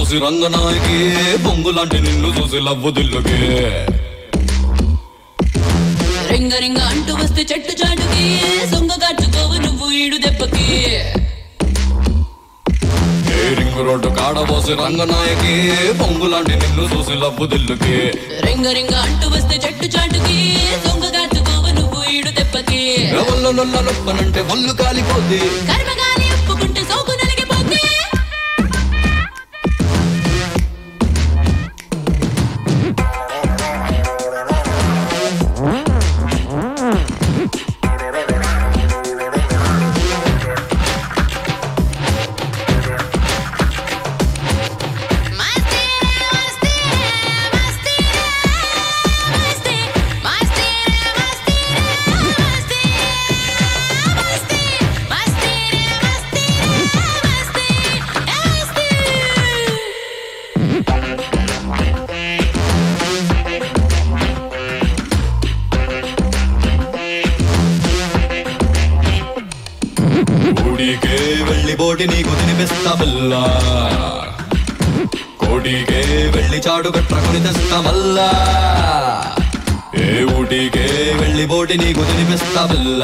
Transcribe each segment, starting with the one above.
కాడబోసి రంగనాయకి పొంగులాంటి నిన్ను చూసి లవ్వు దిల్లుకి రింగ రింగ అంటూ వస్తే చెట్టు చాటుకి సొంగ కాచుకోవు నువ్వు ఈడు దెబ్బకి ఏ రింగు రోడ్డు కాడబోసి రంగనాయకి పొంగులాంటి నిన్ను చూసి లవ్వు దిల్లుకి రింగ రింగ అంటూ వస్తే చెట్టు చాటుకి సొంగ కాచుకోవు నువ్వు ఈడు దెబ్బకి ఎవల్ల నొల్ల నొప్పనంటే ఒళ్ళు కాలిపోద్ది కర్మగాలి ఒప్పుకుంటే సోకు నలిగిపోతే మస్తీ మస్తీ మస్తీ మస్తీ మస్తీ మస్తీ మస్తీ మస్తీ మస్తీ మస్తీ మస్తీ ఊడికే వెళ్ళి బోటి నీకు తినిపిస్తా పిల్ల కోడికే వెళ్ళి చాడు కట్టుకొని తెస్తా మల్లా ఏ ఊటికే వెళ్ళి బోటి నీకు తినిపిస్తా పిల్ల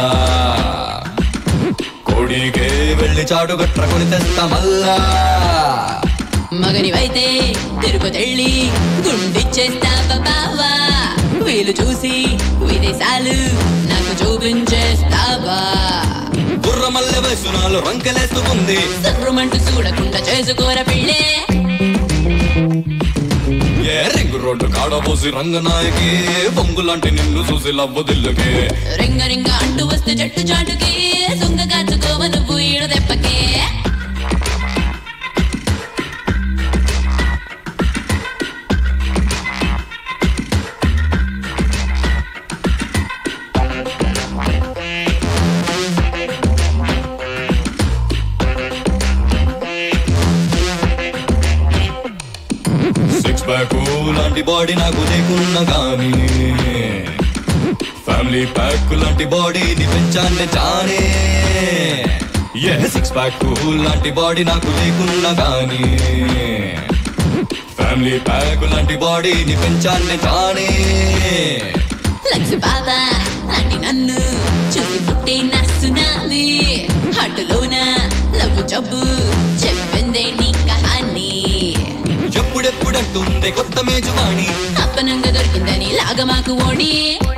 కోడికే వెళ్ళి చాడు కట్టుకొని తెస్తా మల్లా మగనివైతే తిరుపతెళ్ళి గుండిచ్చేస్తావా బావా వీలు చూసి విదేశాలు నాకు చూపించేస్తావా బుర్ర మల్లె వయసు నాలో రంకెలేసుకుంది సర్రమంటూ చూడకుండా చేసుకోర పిల్లే ఏ రింగు రోడ్డు కాడబోసి రంగనాయకి పొంగులాంటి నిన్ను చూసి లవ్వు దిల్లుకి రింగ రింగ అంటూ వస్తే చెట్టు చాటుకి సొంగ కాచుకోవ నువ్వు ఈడ దెబ్బకే సిక్స్ ప్యాక్ లాంటి బాడీ నాకు లేకున్నా కానీ ఫ్యామిలీ ప్యాక్ లాంటి బాడీని పెంచానే చానే ఏ సిక్స్ ప్యాక్ లాంటి బాడీ నాకు లేకున్నా కానీ ఫ్యామిలీ ప్యాక్ లాంటి బాడీని పెంచానే చానే లక్ష్మి బాబా లాంటి నన్ను చూసి పుట్టి నస్తున్నావి హట్టులోన లవ్వు జబ్బు చెప్పిందే నీ కహాన్ని ఎప్పుడెప్పుడంటుంది కొత్త మేజువాణి అప్పనంగా దొరికిందని లాగా మాకు ఓడి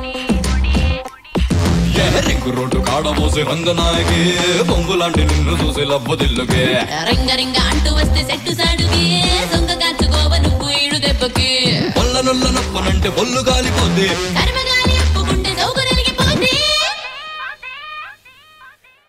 ఏ రింగు రోడ్డు కాడబోసి రంగనాయకి పొంగులాంటి నిన్ను చూసి లవ్వు దిల్లుకే రింగ రింగ అంటూ వస్తే సెట్టు సాడుకి సొంగ కాచుకోవ నువ్వు ఈడు దెబ్బకి ఒల్ల నొల్ల నొప్పనంటే ఒళ్ళు కాలిపోద్ది కర్మ